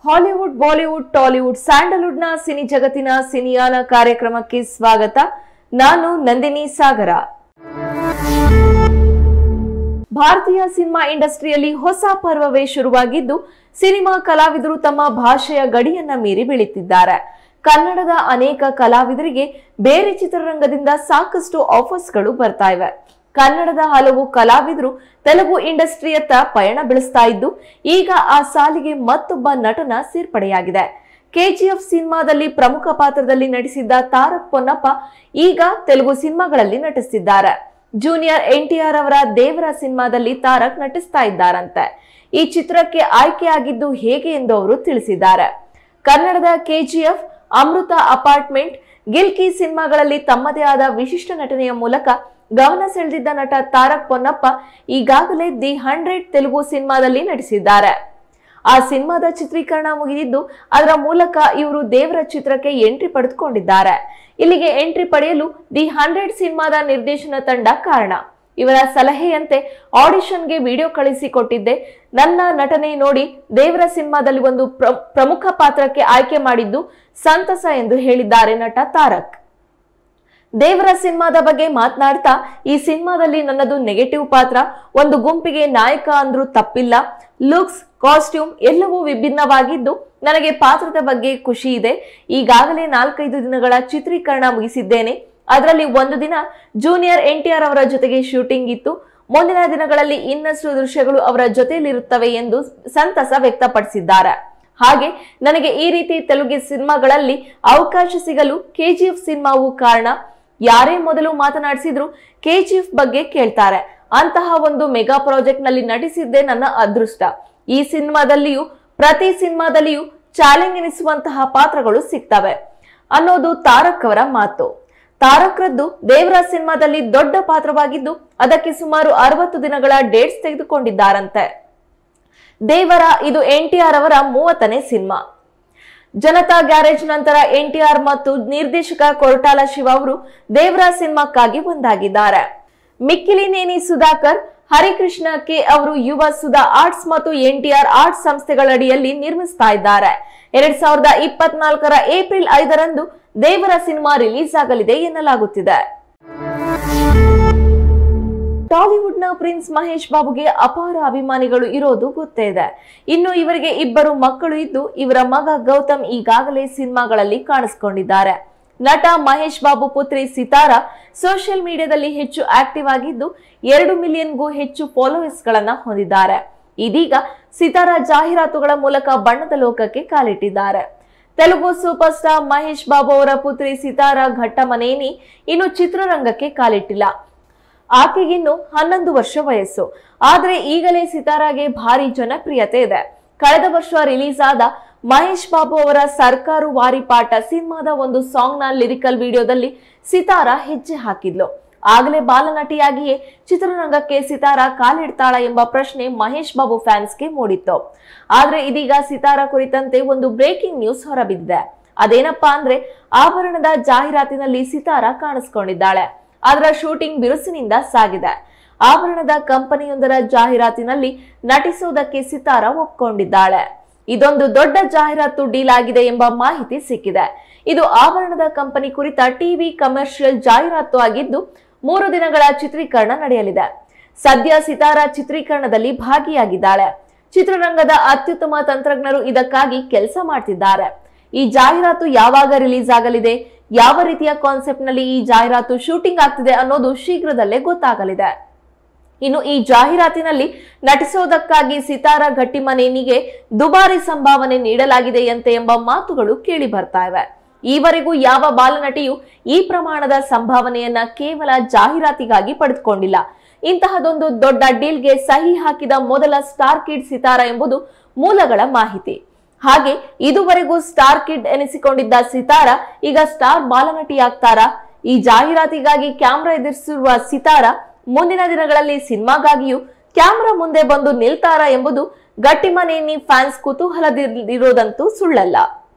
Hollywood Bollywood Tollywood ಸ್ಯಾಂಡಲ್ವುಡ್ನ cine ಜಗತ್ತಿನ ಸಿನಿಯಾನ ಕಾರ್ಯಕ್ರಮಕ್ಕೆ ಸ್ವಾಗತ ನಾನು ನಂದಿನಿ ಸಾಗರ ಭಾರತೀಯ ಸಿನಿಮಾ ಇಂಡಸ್ಟ್ರಿಯಲ್ಲಿ ಹೊಸ ಪರ್ವವೇ ಶುರುವಾಗಿದ್ದು ಸಿನಿಮಾ ಕಲಾವಿದರು ತಮ್ಮ ಭಾಷೆಯ ಗಡಿಯನ್ನ ಮೀರಿ ಬೆಳೀತಿದ್ದಾರೆ ಕನ್ನಡದ ಅನೇಕ ಕಲಾವಿದರಿಗೆ ಬೇರೆ ಚಿತ್ರರಂಗದಿಂದ ಸಾಕಷ್ಟು ಆಫರ್ಸ್ಗಳು ಬರ್ತಾ ಇವೆ ಕನ್ನಡದ ಹಲವು ಕಲಾವಿದರು ತೆಲುಗು ಇಂಡಸ್ಟ್ರಿಯತ್ತ ಪಯಣ ಬೆಳೆಸ್ತಾ ಇದ್ದು ಈಗ ಆ ಸಾಲಿಗೆ ಮತ್ತೊಬ್ಬ ನಟನ ಸೇರ್ಪಡೆಯಾಗಿದೆ ಕೆಜಿಎಫ್ ಸಿನಿಮಾದಲ್ಲಿ ಪ್ರಮುಖ ಪಾತ್ರದಲ್ಲಿ ನಟಿಸಿದ್ದ ತಾರಕ್ ಪೊನ್ನಪ್ಪ ಈಗ ತೆಲುಗು ಸಿನಿಮಾಗಳಲ್ಲಿ ನಟಿಸ್ತಿದ್ದಾರೆ ಜೂನಿಯರ್ ಎನ್ಟಿಆರ್ ಅವರ ದೇವರ ಸಿನಿಮಾದಲ್ಲಿ ತಾರಕ್ ನಟಿಸ್ತಾ ಇದ್ದಾರಂತೆ ಈ ಚಿತ್ರಕ್ಕೆ ಆಯ್ಕೆಯಾಗಿದ್ದು ಹೇಗೆ ಎಂದು ಅವರು ತಿಳಿಸಿದ್ದಾರೆ ಕನ್ನಡದ ಕೆಜಿಎಫ್ ಅಮೃತ ಅಪಾರ್ಟ್ಮೆಂಟ್ ಗಿಲ್ಕಿ ಸಿನಿಮಾಗಳಲ್ಲಿ ತಮ್ಮದೇ ಆದ ವಿಶಿಷ್ಟ ನಟನೆಯ ಮೂಲಕ ಗಮನ ಸೆಳೆದಿದ್ದ ನಟ ತಾರಕ್ ಪೊನ್ನಪ್ಪ ಈಗಾಗಲೇ ದಿ ಹಂಡ್ರೆಡ್ ತೆಲುಗು ಸಿನಿಮಾದಲ್ಲಿ ನಟಿಸಿದ್ದಾರೆ ಆ ಸಿನಿಮಾದ ಚಿತ್ರೀಕರಣ ಮುಗಿದಿದ್ದು ಅದರ ಮೂಲಕ ಇವರು ದೇವರ ಚಿತ್ರಕ್ಕೆ ಎಂಟ್ರಿ ಪಡೆದುಕೊಂಡಿದ್ದಾರೆ ಇಲ್ಲಿಗೆ ಎಂಟ್ರಿ ಪಡೆಯಲು ದಿ ಹಂಡ್ರೆಡ್ ಸಿನಿಮಾದ ನಿರ್ದೇಶನ ತಂಡ ಕಾರಣ ಇವರ ಸಲಹೆಯಂತೆ ಆಡಿಷನ್ಗೆ ವಿಡಿಯೋ ಕಳಿಸಿಕೊಟ್ಟಿದ್ದೆ ನನ್ನ ನಟನೆ ನೋಡಿ ದೇವರ ಸಿನಿಮಾದಲ್ಲಿ ಒಂದು ಪ್ರ- ಪ್ರಮುಖ ಪಾತ್ರಕ್ಕೆ ಆಯ್ಕೆ ಮಾಡಿದ್ದು ಸಂತಸ ಎಂದು ಹೇಳಿದ್ದಾರೆ ನಟ ತಾರಕ್ ದೇವರ ಸಿನಿಮಾದ ಬಗ್ಗೆ ಮಾತನಾಡ್ತಾ ಈ ಸಿನಿಮಾದಲ್ಲಿ ನನ್ನದು ನೆಗೆಟಿವ್ ಪಾತ್ರ ಒಂದು ಗುಂಪಿಗೆ ನಾಯಕ ಅಂದ್ರೂ ತಪ್ಪಿಲ್ಲ ಲುಕ್ಸ್ ಕಾಸ್ಟ್ಯೂಮ್ ಎಲ್ಲವೂ ವಿಭಿನ್ನವಾಗಿದ್ದು ನನಗೆ ಪಾತ್ರದ ಬಗ್ಗೆ ಖುಷಿ ಇದೆ ಈಗಾಗಲೇ ನಾಲ್ಕೈದು ದಿನಗಳ ಚಿತ್ರೀಕರಣ ಮುಗಿಸಿದ್ದೇನೆ ಅದರಲ್ಲಿ ಒಂದು ದಿನ ಜೂನಿಯರ್ ಎನ್ಟಿಆರ್ ಅವರ ಜೊತೆಗೆ ಶೂಟಿಂಗ್ ಇತ್ತು ಮುಂದಿನ ದಿನಗಳಲ್ಲಿ ಇನ್ನಷ್ಟು ದೃಶ್ಯಗಳು ಅವರ ಜೊತೆಯಲ್ಲಿರುತ್ತವೆ ಎಂದು ಸಂತಸ ವ್ಯಕ್ತಪಡಿಸಿದ್ದಾರೆ ಹಾಗೆ ನನಗೆ ಈ ರೀತಿ ತೆಲುಗು ಸಿನಿಮಾಗಳಲ್ಲಿ ಅವಕಾಶ ಸಿಗಲು ಕೆಜಿಎಫ್ ಸಿನಿಮಾವು ಕಾರಣ ಯಾರೇ ಮೊದಲು ಮಾತನಾಡಿಸಿದ್ರು ಕೆಜಿಎಫ್ ಬಗ್ಗೆ ಕೇಳ್ತಾರೆ ಅಂತಹ ಒಂದು ಮೆಗಾ ಪ್ರಾಜೆಕ್ಟ್ ನಲ್ಲಿ ನಟಿಸಿದ್ದೇ ನನ್ನ ಅದೃಷ್ಟ ಈ ಸಿನಿಮಾದಲ್ಲಿಯೂ ಪ್ರತಿ ಸಿನಿಮಾದಲ್ಲಿಯೂ ಚಾಲೆಂಜ್ ಎನಿಸುವಂತಹ ಪಾತ್ರಗಳು ಸಿಗ್ತವೆ ಅನ್ನೋದು ತಾರಕ್ ಅವರ ಮಾತು ತಾರಕ್ರದ್ದು ದೇವರ ಸಿನಿಮಾದಲ್ಲಿ ದೊಡ್ಡ ಪಾತ್ರವಾಗಿದ್ದು ಅದಕ್ಕೆ ಸುಮಾರು ಅರವತ್ತು ದಿನಗಳ ಡೇಟ್ಸ್ ತೆಗೆದುಕೊಂಡಿದ್ದಾರಂತೆ ದೇವರ ಇದು ಎನ್ಟಿಆರ್ ಅವರ ಮೂವತ್ತನೇ ಸಿನಿಮಾ ಜನತಾ ಗ್ಯಾರೇಜ್ ನಂತರ ಎನ್ಟಿಆರ್ ಮತ್ತು ನಿರ್ದೇಶಕ ಕೊರಟಾಲ ಶಿವ ಅವರು ದೇವರ ಸಿನಿಮಾಕ್ಕಾಗಿ ಒಂದಾಗಿದ್ದಾರೆ ಮಿಕ್ಕಿಲಿನೇನಿ ಸುಧಾಕರ್ ಹರಿಕೃಷ್ಣ ಕೆ ಅವರು ಯುವ ಸುಧಾ ಆರ್ಟ್ಸ್ ಮತ್ತು ಎನ್ಟಿಆರ್ ಆರ್ಟ್ಸ್ ಸಂಸ್ಥೆಗಳಡಿಯಲ್ಲಿ ನಿರ್ಮಿಸ್ತಾ ಇದ್ದಾರೆ ಎರಡ್ ಸಾವಿರದ ಇಪ್ಪತ್ನಾಲ್ಕರ ಏಪ್ರಿಲ್ ಐದರಂದು ದೇವರ ಸಿನಿಮಾ ರಿಲೀಸ್ ಆಗಲಿದೆ ಎನ್ನಲಾಗುತ್ತಿದೆ ಟಾಲಿವುಡ್ನ ಪ್ರಿನ್ಸ್ ಮಹೇಶ್ ಬಾಬುಗೆ ಅಪಾರ ಅಭಿಮಾನಿಗಳು ಇರೋದು ಗೊತ್ತೇ ಇದೆ ಇನ್ನು ಇವರಿಗೆ ಇಬ್ಬರು ಮಕ್ಕಳು ಇದ್ದು ಇವರ ಮಗ ಗೌತಮ್ ಈಗಾಗಲೇ ಸಿನಿಮಾಗಳಲ್ಲಿ ಕಾಣಿಸಿಕೊಂಡಿದ್ದಾರೆ ನಟ ಮಹೇಶ್ ಬಾಬು ಪುತ್ರಿ ಸಿತಾರಾ ಸೋಷಿಯಲ್ ಮೀಡಿಯಾದಲ್ಲಿ ಹೆಚ್ಚು ಆಕ್ಟಿವ್ ಆಗಿದ್ದು ಎರಡು ಮಿಲಿಯನ್ಗೂ ಹೆಚ್ಚು ಫಾಲೋವರ್ಸ್ ಗಳನ್ನ ಹೊಂದಿದ್ದಾರೆ ಇದೀಗ ಸಿತಾರಾ ಜಾಹೀರಾತುಗಳ ಮೂಲಕ ಬಣ್ಣದ ಲೋಕಕ್ಕೆ ಕಾಲಿಟ್ಟಿದ್ದಾರೆ ತೆಲುಗು ಸೂಪರ್ ಸ್ಟಾರ್ ಮಹೇಶ್ ಬಾಬು ಅವರ ಪುತ್ರಿ ಸಿತಾರಾ ಘಟ್ಟಮನೇನಿ ಇನ್ನು ಚಿತ್ರರಂಗಕ್ಕೆ ಕಾಲಿಟ್ಟಿಲ್ಲ ಆಕೆಗಿನ್ನು ಹನ್ನೊಂದು ವರ್ಷ ವಯಸ್ಸು ಆದ್ರೆ ಈಗಲೇ ಸಿತಾರಾಗೆ ಭಾರಿ ಜನಪ್ರಿಯತೆ ಇದೆ ಕಳೆದ ವರ್ಷ ರಿಲೀಸ್ ಆದ ಮಹೇಶ್ ಬಾಬು ಅವರ ಸರ್ಕಾರು ವಾರಿಪಾಟ ಸಿನಿಮಾದ ಒಂದು ಸಾಂಗ್ ನ ಲಿರಿಕಲ್ ವಿಡಿಯೋದಲ್ಲಿ ಸಿತಾರಾ ಹೆಜ್ಜೆ ಹಾಕಿದ್ಲು ಆಗಲೇ ಬಾಲನಟಿಯಾಗಿಯೇ ಚಿತ್ರರಂಗಕ್ಕೆ ಸಿತಾರಾ ಕಾಲಿಡ್ತಾಳ ಎಂಬ ಪ್ರಶ್ನೆ ಮಹೇಶ್ ಬಾಬು ಫ್ಯಾನ್ಸ್ಗೆ ಮೂಡಿತ್ತು ಆದ್ರೆ ಇದೀಗ ಸಿತಾರಾ ಕುರಿತಂತೆ ಒಂದು ಬ್ರೇಕಿಂಗ್ ನ್ಯೂಸ್ ಹೊರಬಿದ್ದಿದೆ ಅದೇನಪ್ಪಾ ಅಂದ್ರೆ ಆಭರಣದ ಜಾಹೀರಾತಿನಲ್ಲಿ ಸಿತಾರಾ ಕಾಣಿಸ್ಕೊಂಡಿದ್ದಾಳೆ ಅದರ ಶೂಟಿಂಗ್ ಬಿರುಸಿನಿಂದ ಸಾಗಿದೆ ಆಭರಣದ ಕಂಪನಿಯೊಂದರ ಜಾಹೀರಾತಿನಲ್ಲಿ ನಟಿಸುವುದಕ್ಕೆ ಸಿತಾರಾ ಒಪ್ಕೊಂಡಿದ್ದಾಳೆ ಇದೊಂದು ದೊಡ್ಡ ಜಾಹೀರಾತು ಡೀಲ್ ಆಗಿದೆ ಎಂಬ ಮಾಹಿತಿ ಸಿಕ್ಕಿದೆ ಇದು ಆಭರಣದ ಕಂಪನಿ ಕುರಿತ ಟಿವಿ ಕಮರ್ಷಿಯಲ್ ಜಾಹೀರಾತು ಆಗಿದ್ದು ಮೂರು ದಿನಗಳ ಚಿತ್ರೀಕರಣ ನಡೆಯಲಿದೆ ಸದ್ಯ ಸಿತಾರಾ ಚಿತ್ರೀಕರಣದಲ್ಲಿ ಭಾಗಿಯಾಗಿದ್ದಾಳೆ ಚಿತ್ರರಂಗದ ಅತ್ಯುತ್ತಮ ತಂತ್ರಜ್ಞರು ಇದಕ್ಕಾಗಿ ಕೆಲಸ ಮಾಡ್ತಿದ್ದಾರೆ ಈ ಜಾಹೀರಾತು ಯಾವಾಗ ರಿಲೀಸ್ ಆಗಲಿದೆ ಯಾವ ರೀತಿಯ ಕಾನ್ಸೆಪ್ಟ್ ನಲ್ಲಿ ಈ ಜಾಹೀರಾತು ಶೂಟಿಂಗ್ ಆಗ್ತಿದೆ ಅನ್ನೋದು ಶೀಘ್ರದಲ್ಲೇ ಗೊತ್ತಾಗಲಿದೆ ಇನ್ನು ಈ ಜಾಹೀರಾತಿನಲ್ಲಿ ನಟಿಸೋದಕ್ಕಾಗಿ ಸಿತಾರಾ ಗಟ್ಟಿಮನೇನಿಗೆ ದುಬಾರಿ ಸಂಭಾವನೆ ನೀಡಲಾಗಿದೆಯಂತೆ ಎಂಬ ಮಾತುಗಳು ಕೇಳಿ ಬರ್ತಾ ಇವೆ ಈವರೆಗೂ ಯಾವ ಬಾಲನಟಿಯು ಈ ಪ್ರಮಾಣದ ಸಂಭಾವನೆಯನ್ನ ಕೇವಲ ಜಾಹೀರಾತಿಗಾಗಿ ಪಡೆದುಕೊಂಡಿಲ್ಲ ಇಂತಹದೊಂದು ದೊಡ್ಡ ಡೀಲ್ಗೆ ಸಹಿ ಹಾಕಿದ ಮೊದಲ ಸ್ಟಾರ್ ಕಿಡ್ ಸಿತಾರಾ ಎಂಬುದು ಮೂಲಗಳ ಮಾಹಿತಿ ಹಾಗೆ ಇದುವರೆಗೂ ಸ್ಟಾರ್ ಕಿಡ್ ಎನಿಸಿಕೊಂಡಿದ್ದ ಸಿತಾರಾ ಈಗ ಸ್ಟಾರ್ ಬಾಲನಟಿಯಾಗ್ತಾರಾ ಈ ಜಾಹೀರಾತಿಗಾಗಿ ಕ್ಯಾಮ್ರಾ ಎದುರಿಸಿರುವ ಸಿತಾರಾ ಮುಂದಿನ ದಿನಗಳಲ್ಲಿ ಸಿನಿಮಾಗಾಗಿಯೂ ಕ್ಯಾಮ್ರಾ ಮುಂದೆ ಬಂದು ನಿಲ್ತಾರಾ ಎಂಬುದು ಗಟ್ಟಿಮನೇನಿ ಫ್ಯಾನ್ಸ್ ಕುತೂಹಲದಿರೋದಂತೂ ಸುಳ್ಳಲ್ಲ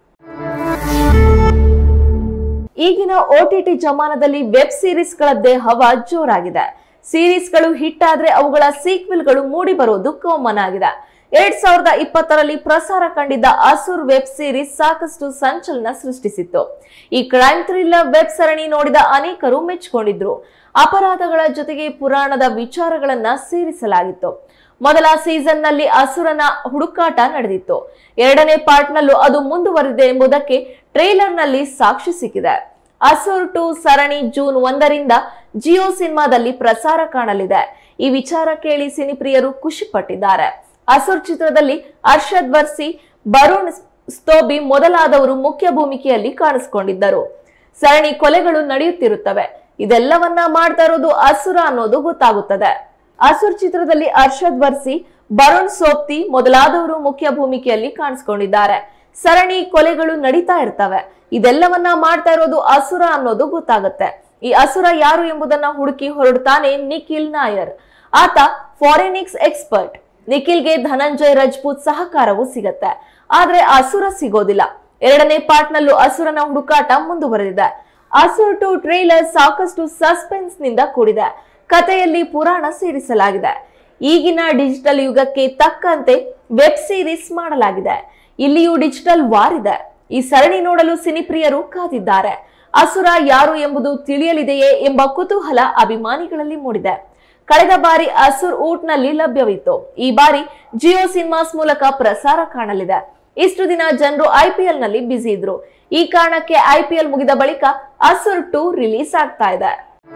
ಈಗಿನ ಓಟಿಟಿ ಜಮಾನದಲ್ಲಿ ವೆಬ್ ಸೀರೀಸ್ಗಳದ್ದೇ ಹವಾ ಜೋರಾಗಿದೆ ಸೀರೀಸ್ಗಳು ಹಿಟ್ ಆದ್ರೆ ಅವುಗಳ ಸೀಕ್ವೆಲ್ಗಳು ಮೂಡಿ ಬರೋದು ಕಾಮನ್ ಆಗಿದೆ ಎರಡ್ ಸಾವಿರದ ಇಪ್ಪತ್ತರಲ್ಲಿ ಪ್ರಸಾರ ಕಂಡಿದ್ದ ಅಸುರ್ ವೆಬ್ ಸೀರೀಸ್ ಸಾಕಷ್ಟು ಸಂಚಲನ ಸೃಷ್ಟಿಸಿತ್ತು ಈ ಕ್ರೈಮ್ ಥ್ರಿಲ್ಲರ್ ವೆಬ್ ಸರಣಿ ನೋಡಿದ ಅನೇಕರು ಮೆಚ್ಚಿಕೊಂಡಿದ್ರು ಅಪರಾಧಗಳ ಜೊತೆಗೆ ಪುರಾಣದ ವಿಚಾರಗಳನ್ನ ಸೇರಿಸಲಾಗಿತ್ತು ಮೊದಲ ಸೀಸನ್ ನಲ್ಲಿ ಅಸುರನ ಹುಡುಕಾಟ ನಡೆದಿತ್ತು ಎರಡನೇ ಪಾರ್ಟ್ ನಲ್ಲೂ ಅದು ಮುಂದುವರಿದೆ ಎಂಬುದಕ್ಕೆ ಟ್ರೇಲರ್ ನಲ್ಲಿ ಸಾಕ್ಷಿ ಸಿಕ್ಕಿದೆ ಅಸುರ್ ಟು ಸರಣಿ ಜೂನ್ ಒಂದರಿಂದ ಜಿಯೋ ಸಿನಿಮಾದಲ್ಲಿ ಪ್ರಸಾರ ಕಾಣಲಿದೆ ಈ ವಿಚಾರ ಕೇಳಿ ಸಿನಿಪ್ರಿಯರು ಖುಷಿ ಪಟ್ಟಿದ್ದಾರೆ ಅಸುರ್ ಚಿತ್ರದಲ್ಲಿ ಅರ್ಷದ್ ವರ್ಸಿ ಬರುಣ್ ಸ್ತೋಬಿ ಮೊದಲಾದವರು ಮುಖ್ಯ ಭೂಮಿಕೆಯಲ್ಲಿ ಕಾಣಿಸಿಕೊಂಡಿದ್ದರು ಸರಣಿ ಕೊಲೆಗಳು ನಡೆಯುತ್ತಿರುತ್ತವೆ ಇದೆಲ್ಲವನ್ನ ಮಾಡ್ತಾ ಇರೋದು ಅಸುರ ಅನ್ನೋದು ಗೊತ್ತಾಗುತ್ತದೆ ಅಸುರ್ ಚಿತ್ರದಲ್ಲಿ ಅರ್ಷದ್ ವರ್ಸಿ ಬರುಣ್ ಸೋಪ್ತಿ ಮೊದಲಾದವರು ಮುಖ್ಯ ಭೂಮಿಕೆಯಲ್ಲಿ ಕಾಣಿಸ್ಕೊಂಡಿದ್ದಾರೆ ಸರಣಿ ಕೊಲೆಗಳು ನಡೀತಾ ಇರ್ತವೆ ಇದೆಲ್ಲವನ್ನ ಮಾಡ್ತಾ ಇರೋದು ಅಸುರ ಅನ್ನೋದು ಗೊತ್ತಾಗುತ್ತೆ ಈ ಅಸುರ ಯಾರು ಎಂಬುದನ್ನ ಹುಡುಕಿ ಹೊರಡ್ತಾನೆ ನಿಖಿಲ್ ನಾಯರ್ ಆತ ಫಾರೆನಿಕ್ಸ್ ಎಕ್ಸ್ಪರ್ಟ್ ನಿಖಿಲ್ಗೆ ಧನಂಜಯ್ ರಜಪೂತ್ ಸಹಕಾರವೂ ಸಿಗತ್ತೆ ಆದ್ರೆ ಅಸುರ ಸಿಗೋದಿಲ್ಲ ಎರಡನೇ ಪಾರ್ಟ್ ನಲ್ಲೂ ಅಸುರನ ಹುಡುಕಾಟ ಮುಂದುವರೆದಿದೆ ಅಸುರ್ ಟು ಟ್ರೇಲರ್ ಸಾಕಷ್ಟು ಸಸ್ಪೆನ್ಸ್ ನಿಂದ ಕೂಡಿದೆ ಕಥೆಯಲ್ಲಿ ಪುರಾಣ ಸೇರಿಸಲಾಗಿದೆ ಈಗಿನ ಡಿಜಿಟಲ್ ಯುಗಕ್ಕೆ ತಕ್ಕಂತೆ ವೆಬ್ ಸೀರೀಸ್ ಮಾಡಲಾಗಿದೆ ಇಲ್ಲಿಯೂ ಡಿಜಿಟಲ್ ವಾರ್ ಇದೆ ಈ ಸರಣಿ ನೋಡಲು ಸಿನಿಪ್ರಿಯರು ಕಾದಿದ್ದಾರೆ ಅಸುರ ಯಾರು ಎಂಬುದು ತಿಳಿಯಲಿದೆಯೇ ಎಂಬ ಕುತೂಹಲ ಅಭಿಮಾನಿಗಳಲ್ಲಿ ಮೂಡಿದೆ ಕಳೆದ ಬಾರಿ ಅಸುರ್ ಊಟ್ ನಲ್ಲಿ ಲಭ್ಯವಿತ್ತು ಈ ಬಾರಿ ಜಿಯೋ ಸಿನಿಮಾಸ್ ಮೂಲಕ ಪ್ರಸಾರ ಕಾಣಲಿದೆ ಇಷ್ಟು ದಿನ ಜನರು ಐಪಿಎಲ್ ನಲ್ಲಿ ಬ್ಯುಸಿ ಇದ್ರು ಈ ಕಾರಣಕ್ಕೆ ಐಪಿಎಲ್ ಮುಗಿದ ಬಳಿಕ ಅಸುರ್ ಟು ರಿಲೀಸ್ ಆಗ್ತಾ ಇದೆ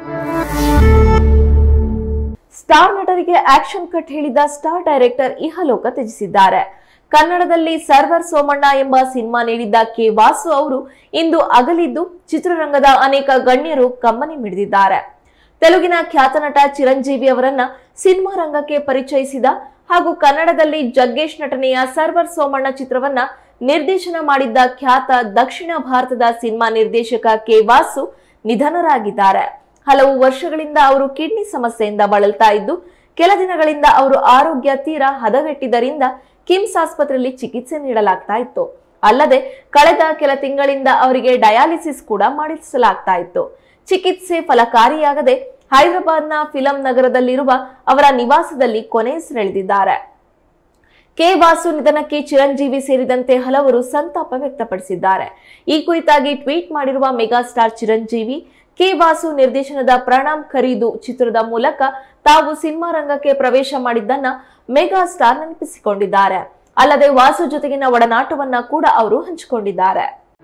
ಸ್ಟಾರ್ ನಟರಿಗೆ ಆಕ್ಷನ್ ಕಟ್ ಹೇಳಿದ ಸ್ಟಾರ್ ಡೈರೆಕ್ಟರ್ ಇಹಲೋಕ ತ್ಯಜಿಸಿದ್ದಾರೆ ಕನ್ನಡದಲ್ಲಿ ಸರ್ವರ್ ಸೋಮಣ್ಣ ಎಂಬ ಸಿನಿಮಾ ನೀಡಿದ್ದ ಕೆ ವಾಸು ಅವರು ಇಂದು ಅಗಲಿದ್ದು ಚಿತ್ರರಂಗದ ಅನೇಕ ಗಣ್ಯರು ಕಮ್ಮನಿ ಮಿಡಿದಿದ್ದಾರೆ ತೆಲುಗಿನ ಖ್ಯಾತ ನಟ ಚಿರಂಜೀವಿ ಅವರನ್ನ ಸಿನಿಮಾ ರಂಗಕ್ಕೆ ಪರಿಚಯಿಸಿದ ಹಾಗೂ ಕನ್ನಡದಲ್ಲಿ ಜಗ್ಗೇಶ್ ನಟನೆಯ ಸರ್ವರ್ ಸೋಮಣ್ಣ ಚಿತ್ರವನ್ನ ನಿರ್ದೇಶನ ಮಾಡಿದ್ದ ಖ್ಯಾತ ದಕ್ಷಿಣ ಭಾರತದ ಸಿನಿಮಾ ನಿರ್ದೇಶಕ ಕೆ ವಾಸು ನಿಧನರಾಗಿದ್ದಾರೆ ಹಲವು ವರ್ಷಗಳಿಂದ ಅವರು ಕಿಡ್ನಿ ಸಮಸ್ಯೆಯಿಂದ ಬಳಲ್ತಾ ಇದ್ದು ಕೆಲ ದಿನಗಳಿಂದ ಅವರು ಆರೋಗ್ಯ ತೀರಾ ಹದಗೆಟ್ಟಿದ್ದರಿಂದ ಕಿಮ್ಸ್ ಆಸ್ಪತ್ರೆಯಲ್ಲಿ ಚಿಕಿತ್ಸೆ ನೀಡಲಾಗ್ತಾ ಇತ್ತು ಅಲ್ಲದೆ ಕಳೆದ ಕೆಲ ತಿಂಗಳಿಂದ ಅವರಿಗೆ ಡಯಾಲಿಸಿಸ್ ಕೂಡ ಮಾಡಿಸಲಾಗ್ತಾ ಇತ್ತು ಚಿಕಿತ್ಸೆ ಫಲಕಾರಿಯಾಗದೆ ಹೈದರಾಬಾದ್ನ ಫಿಲಂ ನಗರದಲ್ಲಿರುವ ಅವರ ನಿವಾಸದಲ್ಲಿ ಕೊನೆಯುಸಿರೆಳೆದಿದ್ದಾರೆ ಕೆ ವಾಸು ನಿಧನಕ್ಕೆ ಚಿರಂಜೀವಿ ಸೇರಿದಂತೆ ಹಲವರು ಸಂತಾಪ ವ್ಯಕ್ತಪಡಿಸಿದ್ದಾರೆ ಈ ಕುರಿತಾಗಿ ಟ್ವೀಟ್ ಮಾಡಿರುವ ಮೆಗಾಸ್ಟಾರ್ ಚಿರಂಜೀವಿ ಕೆ ವಾಸು ನಿರ್ದೇಶನದ ಪ್ರಣಾಮ್ ಖರೀದು ಚಿತ್ರದ ಮೂಲಕ ತಾವು ಸಿನಿಮಾ ರಂಗಕ್ಕೆ ಪ್ರವೇಶ ಮಾಡಿದ್ದನ್ನ ಮೆಗಾಸ್ಟಾರ್ ನೆನಪಿಸಿಕೊಂಡಿದ್ದಾರೆ ಅಲ್ಲದೆ ವಾಸು ಜೊತೆಗಿನ ಒಡನಾಟವನ್ನ ಕೂಡ ಅವರು ಹಂಚಿಕೊಂಡಿದ್ದಾರೆ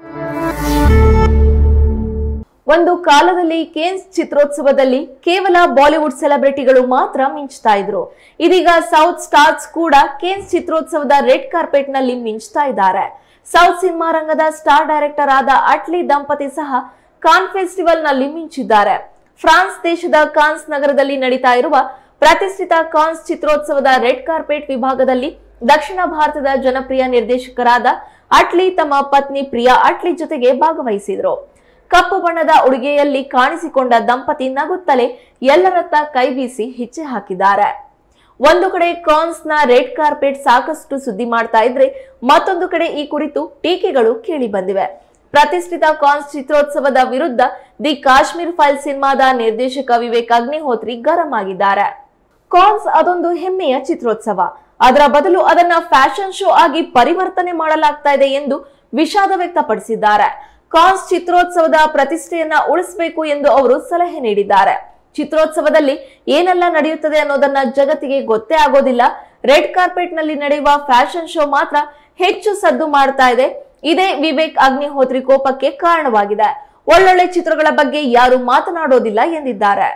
ಒಂದು ಕಾಲದಲ್ಲಿ ಕೇನ್ಸ್ ಚಿತ್ರೋತ್ಸವದಲ್ಲಿ ಕೇವಲ ಬಾಲಿವುಡ್ ಸೆಲೆಬ್ರಿಟಿಗಳು ಮಾತ್ರ ಮಿಂಚ್ತಾ ಇದ್ರು ಇದೀಗ ಸೌತ್ ಸ್ಟಾರ್ಸ್ ಕೂಡ ಕೇನ್ಸ್ ಚಿತ್ರೋತ್ಸವದ ರೆಡ್ ಕಾರ್ಪೆಟ್ ನಲ್ಲಿ ಮಿಂಚ್ತಾ ಇದ್ದಾರೆ ಸೌತ್ ಸಿನಿಮಾ ರಂಗದ ಸ್ಟಾರ್ ಡೈರೆಕ್ಟರ್ ಆದ ಅಟ್ಲಿ ದಂಪತಿ ಸಹ ಕಾನ್ ಫೆಸ್ಟಿವಲ್ ನಲ್ಲಿ ಮಿಂಚಿದ್ದಾರೆ ಫ್ರಾನ್ಸ್ ದೇಶದ ಕಾನ್ಸ್ ನಗರದಲ್ಲಿ ನಡೀತಾ ಇರುವ ಪ್ರತಿಷ್ಠಿತ ಕಾನ್ಸ್ ಚಿತ್ರೋತ್ಸವದ ರೆಡ್ ಕಾರ್ಪೆಟ್ ವಿಭಾಗದಲ್ಲಿ ದಕ್ಷಿಣ ಭಾರತದ ಜನಪ್ರಿಯ ನಿರ್ದೇಶಕರಾದ ಅಟ್ಲಿ ತಮ್ಮ ಪತ್ನಿ ಪ್ರಿಯಾ ಅಟ್ಲಿ ಜೊತೆಗೆ ಭಾಗವಹಿಸಿದ್ರು ಕಪ್ಪು ಬಣ್ಣದ ಉಡುಗೆಯಲ್ಲಿ ಕಾಣಿಸಿಕೊಂಡ ದಂಪತಿ ನಗುತ್ತಲೇ ಎಲ್ಲರತ್ತ ಕೈ ಬೀಸಿ ಹೆಜ್ಜೆ ಹಾಕಿದ್ದಾರೆ ಒಂದು ಕಡೆ ಕಾನ್ಸ್ ನ ರೆಡ್ ಕಾರ್ಪೆಟ್ ಸಾಕಷ್ಟು ಸುದ್ದಿ ಮಾಡ್ತಾ ಇದ್ರೆ ಮತ್ತೊಂದು ಕಡೆ ಈ ಕುರಿತು ಟೀಕೆಗಳು ಕೇಳಿ ಬಂದಿವೆ ಪ್ರತಿಷ್ಠಿತ ಕಾನ್ಸ್ ಚಿತ್ರೋತ್ಸವದ ವಿರುದ್ಧ ದಿ ಕಾಶ್ಮೀರ್ ಫೈಲ್ ಸಿನಿಮಾದ ನಿರ್ದೇಶಕ ವಿವೇಕ್ ಅಗ್ನಿಹೋತ್ರಿ ಗರಂ ಆಗಿದ್ದಾರೆ ಕಾನ್ಸ್ ಅದೊಂದು ಹೆಮ್ಮೆಯ ಚಿತ್ರೋತ್ಸವ ಅದರ ಬದಲು ಅದನ್ನ ಫ್ಯಾಷನ್ ಶೋ ಆಗಿ ಪರಿವರ್ತನೆ ಮಾಡಲಾಗ್ತಾ ಇದೆ ಎಂದು ವಿಷಾದ ವ್ಯಕ್ತಪಡಿಸಿದ್ದಾರೆ ಕಾನ್ಸ್ ಚಿತ್ರೋತ್ಸವದ ಪ್ರತಿಷ್ಠೆಯನ್ನ ಉಳಿಸಬೇಕು ಎಂದು ಅವರು ಸಲಹೆ ನೀಡಿದ್ದಾರೆ ಚಿತ್ರೋತ್ಸವದಲ್ಲಿ ಏನೆಲ್ಲ ನಡೆಯುತ್ತದೆ ಅನ್ನೋದನ್ನ ಜಗತ್ತಿಗೆ ಗೊತ್ತೇ ಆಗೋದಿಲ್ಲ ರೆಡ್ ಕಾರ್ಪೆಟ್ ನಲ್ಲಿ ನಡೆಯುವ ಫ್ಯಾಷನ್ ಶೋ ಮಾತ್ರ ಹೆಚ್ಚು ಸದ್ದು ಮಾಡ್ತಾ ಇದೆ ಇದೇ ವಿವೇಕ್ ಅಗ್ನಿಹೋತ್ರಿ ಕೋಪಕ್ಕೆ ಕಾರಣವಾಗಿದೆ ಒಳ್ಳೊಳ್ಳೆ ಚಿತ್ರಗಳ ಬಗ್ಗೆ ಯಾರು ಮಾತನಾಡೋದಿಲ್ಲ ಎಂದಿದ್ದಾರೆ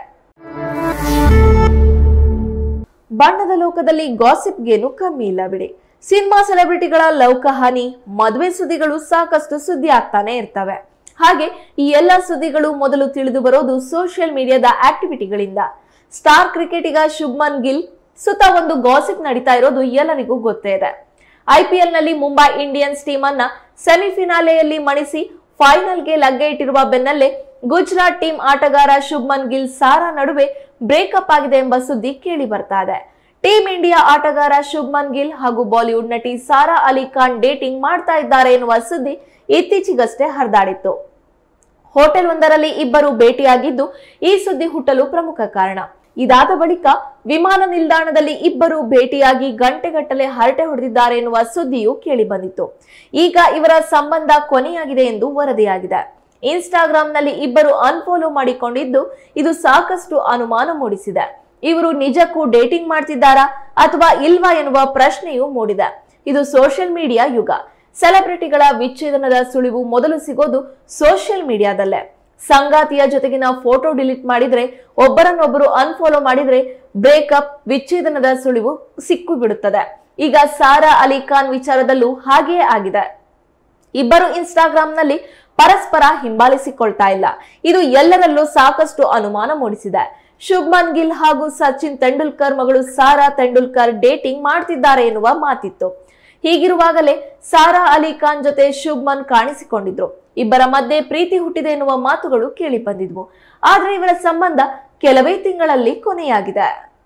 ಬಣ್ಣದ ಲೋಕದಲ್ಲಿ ಗಾಸಿಪ್ಗೇನು ಕಮ್ಮಿ ಇಲ್ಲ ಬಿಡಿ ಸಿನಿಮಾ ಸೆಲೆಬ್ರಿಟಿಗಳ ಲವ್ ಕಹಾನಿ ಮದುವೆ ಸುದ್ದಿಗಳು ಸಾಕಷ್ಟು ಸುದ್ದಿ ಆಗ್ತಾನೆ ಇರ್ತವೆ ಹಾಗೆ ಈ ಎಲ್ಲ ಸುದ್ದಿಗಳು ಮೊದಲು ತಿಳಿದು ಬರೋದು ಸೋಷಿಯಲ್ ಮೀಡಿಯಾದ ಆಕ್ಟಿವಿಟಿಗಳಿಂದ ಸ್ಟಾರ್ ಕ್ರಿಕೆಟಿಗ ಶುಭ್ಮನ್ ಗಿಲ್ ಸುತ್ತ ಒಂದು ಗಾಸಿಪ್ ನಡೀತಾ ಇರೋದು ಎಲ್ಲರಿಗೂ ಗೊತ್ತೇ ಇದೆ ಐಪಿಎಲ್ ನಲ್ಲಿ ಮುಂಬೈ ಇಂಡಿಯನ್ಸ್ ಟೀಮ್ ಅನ್ನ ಸೆಮಿಫಿನಾಲೆಯಲ್ಲಿ ಮಣಿಸಿ ಫೈನಲ್ಗೆ ಲಗ್ಗೆ ಇಟ್ಟಿರುವ ಬೆನ್ನಲ್ಲೇ ಗುಜರಾತ್ ಟೀಮ್ ಆಟಗಾರ ಶುಭ್ಮನ್ ಗಿಲ್ ಸಾರಾ ನಡುವೆ ಬ್ರೇಕಪ್ ಆಗಿದೆ ಎಂಬ ಸುದ್ದಿ ಕೇಳಿ ಬರ್ತಾ ಇದೆ ಟೀಮ್ ಇಂಡಿಯಾ ಆಟಗಾರ ಶುಭ್ಮನ್ ಗಿಲ್ ಹಾಗೂ ಬಾಲಿವುಡ್ ನಟಿ ಸಾರಾ ಅಲಿ ಖಾನ್ ಡೇಟಿಂಗ್ ಮಾಡ್ತಾ ಇದ್ದಾರೆ ಎನ್ನುವ ಸುದ್ದಿ ಇತ್ತೀಚೆಗಷ್ಟೇ ಹರಿದಾಡಿತ್ತು ಹೋಟೆಲ್ ಒಂದರಲ್ಲಿ ಇಬ್ಬರು ಭೇಟಿಯಾಗಿದ್ದು ಈ ಸುದ್ದಿ ಹುಟ್ಟಲು ಪ್ರಮುಖ ಕಾರಣ ಇದಾದ ಬಳಿಕ ವಿಮಾನ ನಿಲ್ದಾಣದಲ್ಲಿ ಇಬ್ಬರು ಭೇಟಿಯಾಗಿ ಗಂಟೆಗಟ್ಟಲೆ ಹರಟೆ ಹೊಡೆದಿದ್ದಾರೆ ಎನ್ನುವ ಸುದ್ದಿಯು ಕೇಳಿಬಂದಿತ್ತು ಈಗ ಇವರ ಸಂಬಂಧ ಕೊನೆಯಾಗಿದೆ ಎಂದು ವರದಿಯಾಗಿದೆ ಇನ್ಸ್ಟಾಗ್ರಾಂನಲ್ಲಿ ಇಬ್ಬರು ಅನ್ಫಾಲೋ ಮಾಡಿಕೊಂಡಿದ್ದು ಇದು ಸಾಕಷ್ಟು ಅನುಮಾನ ಮೂಡಿಸಿದೆ ಇವರು ನಿಜಕ್ಕೂ ಡೇಟಿಂಗ್ ಮಾಡ್ತಿದ್ದಾರಾ ಅಥವಾ ಇಲ್ವಾ ಎನ್ನುವ ಪ್ರಶ್ನೆಯೂ ಮೂಡಿದೆ ಇದು ಸೋಷಿಯಲ್ ಮೀಡಿಯಾ ಯುಗ ಸೆಲೆಬ್ರಿಟಿಗಳ ವಿಚ್ಛೇದನದ ಸುಳಿವು ಮೊದಲು ಸಿಗೋದು ಸೋಷಿಯಲ್ ಮೀಡಿಯಾದಲ್ಲೇ ಸಂಗಾತಿಯ ಜೊತೆಗಿನ ಫೋಟೋ ಡಿಲೀಟ್ ಮಾಡಿದ್ರೆ ಒಬ್ಬರನ್ನೊಬ್ಬರು ಅನ್ಫಾಲೋ ಮಾಡಿದ್ರೆ ಬ್ರೇಕಪ್ ವಿಚ್ಛೇದನದ ಸುಳಿವು ಸಿಕ್ಕು ಬಿಡುತ್ತದೆ ಈಗ ಸಾರಾ ಅಲಿ ಖಾನ್ ವಿಚಾರದಲ್ಲೂ ಹಾಗೆಯೇ ಆಗಿದೆ ಇಬ್ಬರು ಇನ್ಸ್ಟಾಗ್ರಾಂನಲ್ಲಿ ಪರಸ್ಪರ ಹಿಂಬಾಲಿಸಿಕೊಳ್ತಾ ಇಲ್ಲ ಇದು ಎಲ್ಲರಲ್ಲೂ ಸಾಕಷ್ಟು ಅನುಮಾನ ಮೂಡಿಸಿದೆ ಶುಭ್ಮನ್ ಗಿಲ್ ಹಾಗೂ ಸಚಿನ್ ತೆಂಡೂಲ್ಕರ್ ಮಗಳು ಸಾರಾ ತೆಂಡೂಲ್ಕರ್ ಡೇಟಿಂಗ್ ಮಾಡ್ತಿದ್ದಾರೆ ಎನ್ನುವ ಮಾತಿತ್ತು ಹೀಗಿರುವಾಗಲೇ ಸಾರಾ ಅಲಿ ಖಾನ್ ಜೊತೆ ಶುಭ್ಮನ್ ಕಾಣಿಸಿಕೊಂಡಿದ್ರು ಇಬ್ಬರ ಮಧ್ಯೆ ಪ್ರೀತಿ ಹುಟ್ಟಿದೆ ಎನ್ನುವ ಮಾತುಗಳು ಕೇಳಿ ಬಂದಿದ್ವು ಆದ್ರೆ ಇವರ ಸಂಬಂಧ ಕೆಲವೇ ತಿಂಗಳಲ್ಲಿ ಕೊನೆಯಾಗಿದೆ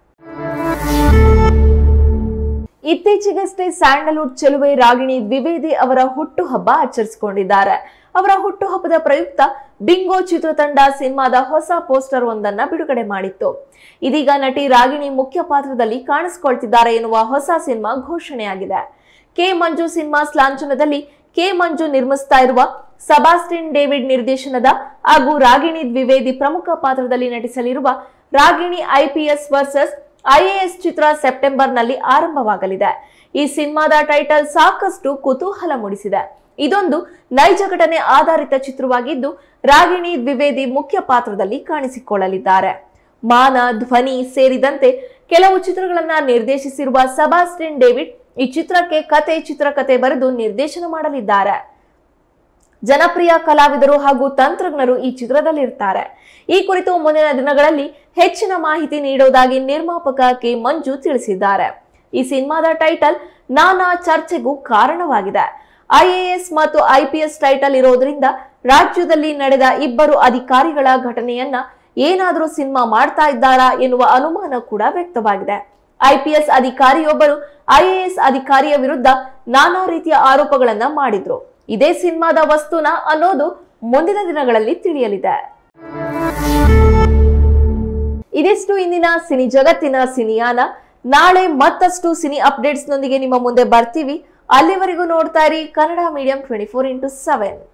ಇತ್ತೀಚೆಗಷ್ಟೇ ಸ್ಯಾಂಡಲ್ವುಡ್ ಚೆಲುವೆ ರಾಗಿಣಿ ದ್ವಿವೇದಿ ಅವರ ಹುಟ್ಟುಹಬ್ಬ ಆಚರಿಸಿಕೊಂಡಿದ್ದಾರೆ ಅವರ ಹುಟ್ಟುಹಬ್ಬದ ಪ್ರಯುಕ್ತ ಬಿಂಗೋ ಚಿತ್ರತಂಡ ಸಿನಿಮಾದ ಹೊಸ ಪೋಸ್ಟರ್ ಒಂದನ್ನ ಬಿಡುಗಡೆ ಮಾಡಿತ್ತು ಇದೀಗ ನಟಿ ರಾಗಿಣಿ ಮುಖ್ಯ ಪಾತ್ರದಲ್ಲಿ ಕಾಣಿಸಿಕೊಳ್ತಿದ್ದಾರೆ ಎನ್ನುವ ಹೊಸ ಸಿನಿಮಾ ಘೋಷಣೆಯಾಗಿದೆ ಕೆ ಮಂಜು ಸಿನಿಮಾಸ್ ಲಾಂಛನದಲ್ಲಿ ಕೆ ಮಂಜು ನಿರ್ಮಿಸ್ತಾ ಇರುವ ಸಬಾಸ್ಟಿನ್ ಡೇವಿಡ್ ನಿರ್ದೇಶನದ ಹಾಗೂ ರಾಗಿಣಿ ದ್ವಿವೇದಿ ಪ್ರಮುಖ ಪಾತ್ರದಲ್ಲಿ ನಟಿಸಲಿರುವ ರಾಗಿಣಿ ಐಪಿಎಸ್ ವರ್ಸಸ್ ಐಎಎಸ್ ಚಿತ್ರ ಸೆಪ್ಟೆಂಬರ್ನಲ್ಲಿ ಆರಂಭವಾಗಲಿದೆ ಈ ಸಿನಿಮಾದ ಟೈಟಲ್ ಸಾಕಷ್ಟು ಕುತೂಹಲ ಮೂಡಿಸಿದೆ ಇದೊಂದು ನೈಜ ಘಟನೆ ಆಧಾರಿತ ಚಿತ್ರವಾಗಿದ್ದು ರಾಗಿಣಿ ದ್ವಿವೇದಿ ಮುಖ್ಯ ಪಾತ್ರದಲ್ಲಿ ಕಾಣಿಸಿಕೊಳ್ಳಲಿದ್ದಾರೆ ಮಾನ ಧ್ವನಿ ಸೇರಿದಂತೆ ಕೆಲವು ಚಿತ್ರಗಳನ್ನ ನಿರ್ದೇಶಿಸಿರುವ ಸಬಾಸ್ಟಿನ್ ಡೇವಿಡ್ ಈ ಚಿತ್ರಕ್ಕೆ ಕತೆ ಚಿತ್ರಕಥೆ ಬರೆದು ನಿರ್ದೇಶನ ಮಾಡಲಿದ್ದಾರೆ ಜನಪ್ರಿಯ ಕಲಾವಿದರು ಹಾಗೂ ತಂತ್ರಜ್ಞರು ಈ ಚಿತ್ರದಲ್ಲಿರ್ತಾರೆ ಈ ಕುರಿತು ಮುಂದಿನ ದಿನಗಳಲ್ಲಿ ಹೆಚ್ಚಿನ ಮಾಹಿತಿ ನೀಡುವುದಾಗಿ ನಿರ್ಮಾಪಕ ಕೆ ಮಂಜು ತಿಳಿಸಿದ್ದಾರೆ ಈ ಸಿನಿಮಾದ ಟೈಟಲ್ ನಾನಾ ಚರ್ಚೆಗೂ ಕಾರಣವಾಗಿದೆ ಐಎಎಸ್ ಮತ್ತು ಐಪಿಎಸ್ ಟೈಟಲ್ ಇರೋದ್ರಿಂದ ರಾಜ್ಯದಲ್ಲಿ ನಡೆದ ಇಬ್ಬರು ಅಧಿಕಾರಿಗಳ ಘಟನೆಯನ್ನ ಏನಾದರೂ ಸಿನಿಮಾ ಮಾಡ್ತಾ ಇದ್ದಾರಾ ಎನ್ನುವ ಅನುಮಾನ ಕೂಡ ವ್ಯಕ್ತವಾಗಿದೆ ಐಪಿಎಸ್ ಅಧಿಕಾರಿಯೊಬ್ಬರು ಐಎಎಸ್ ಅಧಿಕಾರಿಯ ವಿರುದ್ಧ ನಾನಾ ರೀತಿಯ ಆರೋಪಗಳನ್ನ ಮಾಡಿದ್ರು ಇದೇ ಸಿನಿಮಾದ ವಸ್ತುನ ಅನ್ನೋದು ಮುಂದಿನ ದಿನಗಳಲ್ಲಿ ತಿಳಿಯಲಿದೆ ಇದಿಷ್ಟು ಇಂದಿನ ಸಿನಿ ಜಗತ್ತಿನ ಸಿನಿಯಾನ ನಾಳೆ ಮತ್ತಷ್ಟು ಸಿನಿ ಅಪ್ಡೇಟ್ಸ್ ನೊಂದಿಗೆ ನಿಮ್ಮ ಮುಂದೆ ಬರ್ತೀವಿ ಅಲ್ಲಿವರೆಗೂ ನೋಡ್ತಾ ಇರಿ Kannada medium twenty four into seven